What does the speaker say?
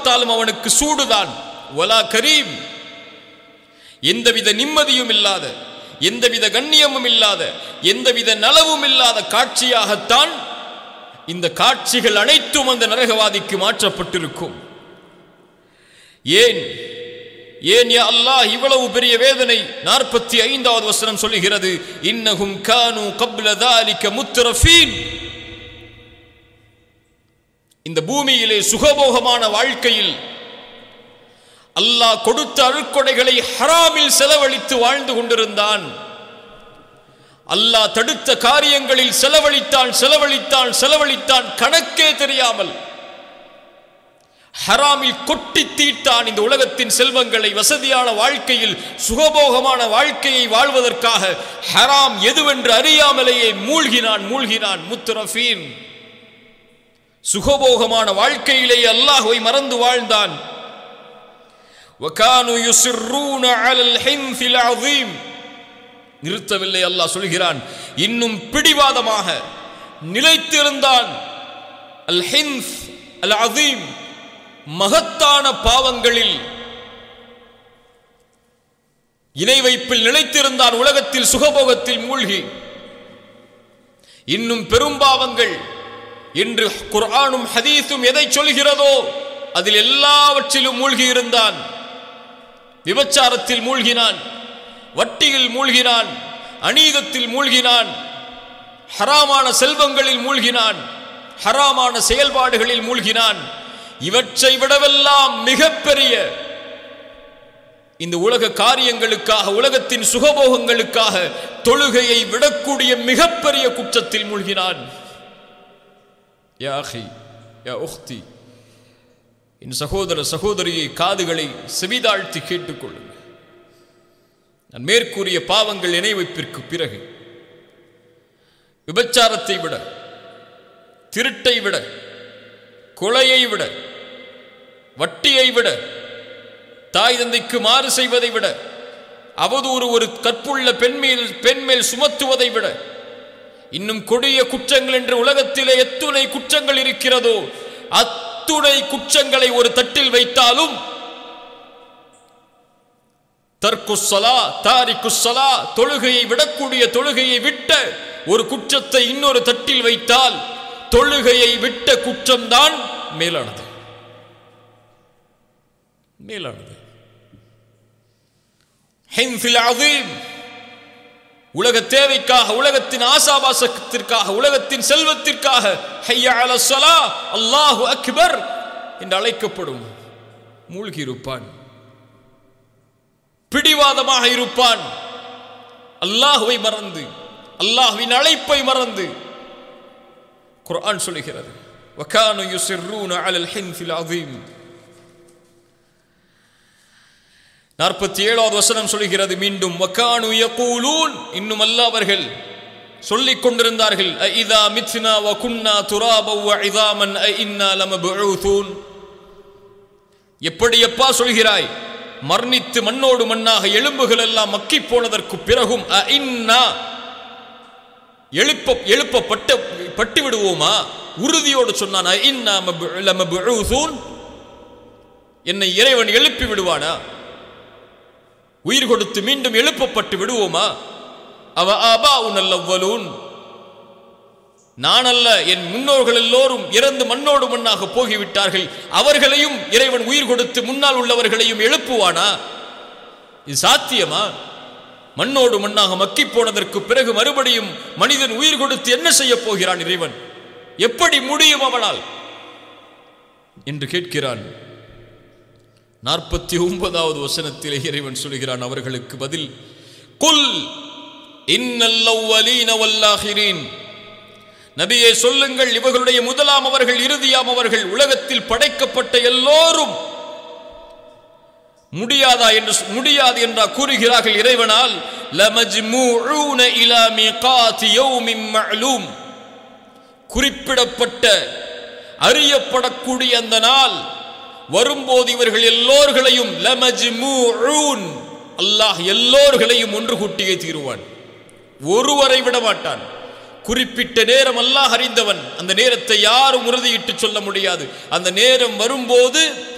பார்த்தாலும் அவனுக்கு சூடுதான் ஒலா கரீம் எந்தவித நிம்மதியும் இல்லாத எந்தவித கண்ணியமும் இல்லாத எந்தவித நலவும் இல்லாத காட்சியாகத்தான் இந்த காட்சிகள் அனைத்தும் அந்த நரகவாதிக்கு மாற்றப்பட்டிருக்கும் ஏன் ஏன் யா அல்லாஹ் இவ்வளவு பெரிய வேதனை நாற்பத்தி ஐந்தாவது வசனம் சொல்லுகிறது இன்னஹும் கானு கப்ல தாலிக முத்தரஃபீன் இந்த பூமியிலே சுகபோகமான வாழ்க்கையில் அல்லாஹ் கொடுத்த அருட்கொடைகளை ஹராமில் செலவழித்து வாழ்ந்து கொண்டிருந்தான் அல்லாஹ் தடுத்த காரியங்களில் செலவழித்தான் செலவழித்தான் செலவழித்தான் கணக்கே தெரியாமல் ஹராமில் கொட்டி தீட்டான் இந்த உலகத்தின் செல்வங்களை வசதியான வாழ்க்கையில் சுகபோகமான வாழ்க்கையை வாழ்வதற்காக ஹராம் எதுவென்று அறியாமலேயே மூழ்கினான் மூழ்கினான் முத்துரஃபீன் சுகபோகமான வாழ்க்கையிலேயே அல்லாஹ்வை மறந்து வாழ்ந்தான் وكانوا يصرون على الحنث العظيم நிறுத்தவில்லை அல்லாஹ் சொல்கிறான் இன்னும் பிடிவாதமாக நிலைத்திருந்தான் அல் ஹின்ஸ் அல் அதீம் மகத்தான பாவங்களில் இணை வைப்பில் நிலைத்திருந்தான் உலகத்தில் சுகபோகத்தில் மூழ்கி இன்னும் பெரும்பாவங்கள் என்று குர்ஆனும் ஹதீஸும் எதை சொல்கிறதோ அதில் எல்லாவற்றிலும் மூழ்கி இருந்தான் விபச்சாரத்தில் மூழ்கினான் வட்டியில் மூழ்கினான் அநீதத்தில் மூழ்கினான் ஹராமான செல்வங்களில் மூழ்கினான் ஹராமான செயல்பாடுகளில் மூழ்கினான் இவற்றை விடவெல்லாம் மிகப்பெரிய இந்த உலக காரியங்களுக்காக உலகத்தின் சுகபோகங்களுக்காக தொழுகையை விடக்கூடிய மிகப்பெரிய குற்றத்தில் மூழ்கினான் யா அஹி யா உக்தி என் சகோதர சகோதரியை காதுகளை செவிதாழ்த்தி கேட்டுக்கொள்ளுங்கள் நான் மேற்கூறிய பாவங்கள் இணை வைப்பிற்கு பிறகு விபச்சாரத்தை விட திருட்டை விட கொலையை விட வட்டியை விட தாய் தந்தைக்கு மாறு செய்வதை விட அவதூறு ஒரு கற்புள்ள பெண்மேல் பெண்மேல் சுமத்துவதை விட இன்னும் கொடிய குற்றங்கள் என்று உலகத்திலே எத்துணை குற்றங்கள் இருக்கிறதோ அத்துணை குற்றங்களை ஒரு தட்டில் வைத்தாலும் தர்க்குசலா தாரிக்குசலா தொழுகையை விடக்கூடிய தொழுகையை விட்ட ஒரு குற்றத்தை இன்னொரு தட்டில் வைத்தால் தொழுகையை விட்ட குற்றம்தான் மேலானது மேலானது ஹின்ஃபில் அதீம் உலக தேவைக்காக உலகத்தின் ஆசாபாசத்திற்காக உலகத்தின் செல்வத்திற்காக ஹையா அல ஸலா அல்லாஹு அக்பர் என்று அழைக்கப்படும் மூழ்கி இருப்பான் பிடிவாதமாக இருப்பான் அல்லாஹுவை மறந்து அல்லாஹ்வின் அழைப்பை மறந்து குர்ஆன் சொல்லுகிறது வகானு யுசிர்ரூன அலல் ஹின்ஃபில் அதீம் நாற்பத்தி ஏழாவது வசனம் சொல்கிறது மீண்டும் வக்கானு யகூலூன் இன்னும் அல்ல அவர்கள் சொல்லிக் கொண்டிருந்தார்கள் இதா மித்னா வ குன்னா துராப வ இதாமன் அ இன்னா லமபுஊதூன் எப்படி எப்பா சொல்கிறாய் மரணித்து மண்ணோடு மண்ணாக எலும்புகள் எல்லாம் மக்கி போனதற்கு பிறகும் அ இன்னா எழுப்ப எழுப்பப்பட்ட பட்டு விடுவோமா உறுதியோடு சொன்னான் அ இன்னா லமபுஊதூன் என்னை இறைவன் எழுப்பி விடுவானா உயிர் கொடுத்து மீண்டும் எழுப்பப்பட்டு விடுவோமா அவ ஆபா உன்னல்லவலூன் நான் அல்ல என் முன்னோர்கள் எல்லோரும் இறந்து மண்ணோடு மண்ணாக போகிவிட்டார்கள் அவர்களையும் இறைவன் உயிர் கொடுத்து முன்னால் உள்ளவர்களையும் எழுப்புவானா இது சாத்தியமா மண்ணோடு மண்ணாக மக்கி போனதற்கு பிறகு மறுபடியும் மனிதன் உயிர் கொடுத்து என்ன செய்ய போகிறான் இறைவன் எப்படி முடியும் அவனால் என்று கேட்கிறான் நாற்பத்தி ஒன்பதாவது வசனத்திலே இறைவன் சொல்கிறான் அவர்களுக்கு பதில் குல் இன்னல்லவலீன வல்லாஹிரீன் நபியே சொல்லுங்கள் இவர்களுடைய முதலாம் அவர்கள் இறுதியாம் அவர்கள் உலகத்தில் படைக்கப்பட்ட எல்லோரும் முடியாதா என்று முடியாது என்றா கூறுகிறார்கள் இறைவனால் லமஜ்மூஊன இலா மீகாத்தி யௌமின் மஅலூம் குறிப்பிடப்பட்ட அறியப்படக்கூடிய அந்த நாள் வரும்போது இவர்கள் எல்லோர்களையும் லமஜ்மூஊன் அல்லாஹ் எல்லோர்களையும் ஒன்று கூட்டியே தீருவான் ஒருவரை விட மாட்டான் குறிப்பிட்ட நேரம் அல்லாஹ் அறிந்தவன் அந்த நேரத்தை யாரும் உறுதியிட்டு சொல்ல முடியாது அந்த நேரம் வரும்போது